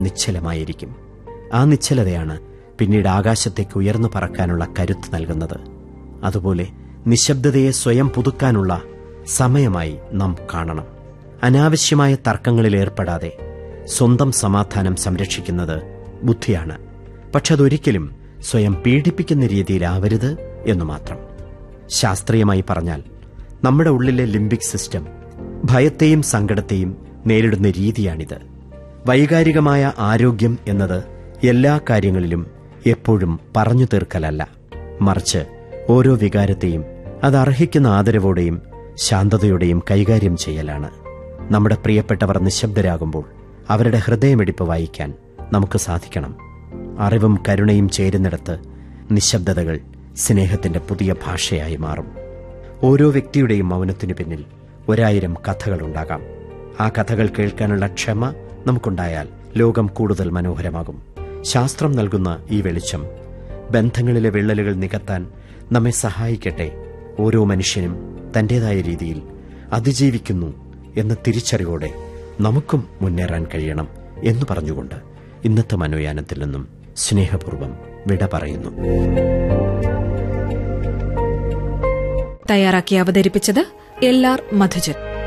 നിശ്ചലമായിരിക്കും ആ നിശ്ചലതയാണ് പിന്നീട് ആകാശത്തേക്ക് ഉയർന്നു പറക്കാനുള്ള കരുത്ത് നൽകുന്നത് അതുപോലെ നിശബ്ദതയെ സ്വയം പുതുക്കാനുള്ള സമയമായി നാം കാണണം അനാവശ്യമായ തർക്കങ്ങളിൽ ഏർപ്പെടാതെ സ്വന്തം സമാധാനം സംരക്ഷിക്കുന്നത് ബുദ്ധിയാണ് പക്ഷെ അതൊരിക്കലും സ്വയം പീഡിപ്പിക്കുന്ന രീതിയിലാവരുത് എന്നു മാത്രം ശാസ്ത്രീയമായി പറഞ്ഞാൽ നമ്മുടെ ഉള്ളിലെ ലിംബിക് സിസ്റ്റം ഭയത്തെയും സങ്കടത്തെയും നേരിടുന്ന രീതിയാണിത് വൈകാരികമായ ആരോഗ്യം എന്നത് എല്ലാ കാര്യങ്ങളിലും എപ്പോഴും പറഞ്ഞു തീർക്കലല്ല മറിച്ച് ഓരോ വികാരത്തെയും അത് അർഹിക്കുന്ന ആദരവോടെയും ശാന്തതയോടെയും കൈകാര്യം ചെയ്യലാണ് നമ്മുടെ പ്രിയപ്പെട്ടവർ നിശബ്ദരാകുമ്പോൾ അവരുടെ ഹൃദയമിടിപ്പ് വായിക്കാൻ നമുക്ക് സാധിക്കണം അറിവും കരുണയും ചേരുന്നിടത്ത് നിശബ്ദതകൾ സ്നേഹത്തിന്റെ പുതിയ ഭാഷയായി മാറും ഓരോ വ്യക്തിയുടെയും മൗനത്തിനു പിന്നിൽ ഒരായിരം കഥകളുണ്ടാകാം ആ കഥകൾ കേൾക്കാനുള്ള ക്ഷമ നമുക്കുണ്ടായാൽ ലോകം കൂടുതൽ മനോഹരമാകും ശാസ്ത്രം നൽകുന്ന ഈ വെളിച്ചം ബന്ധങ്ങളിലെ വിള്ളലുകൾ നികത്താൻ നമ്മെ സഹായിക്കട്ടെ ഓരോ മനുഷ്യനും തന്റേതായ രീതിയിൽ അതിജീവിക്കുന്നു എന്ന തിരിച്ചറിവോടെ നമുക്കും മുന്നേറാൻ കഴിയണം എന്ന് പറഞ്ഞുകൊണ്ട് ഇന്നത്തെ മനോയാനത്തിൽ നിന്നും സ്നേഹപൂർവ്വം വിട പറയുന്നു തയ്യാറാക്കി അവതരിപ്പിച്ചത് എൽ ആർ മധുജൻ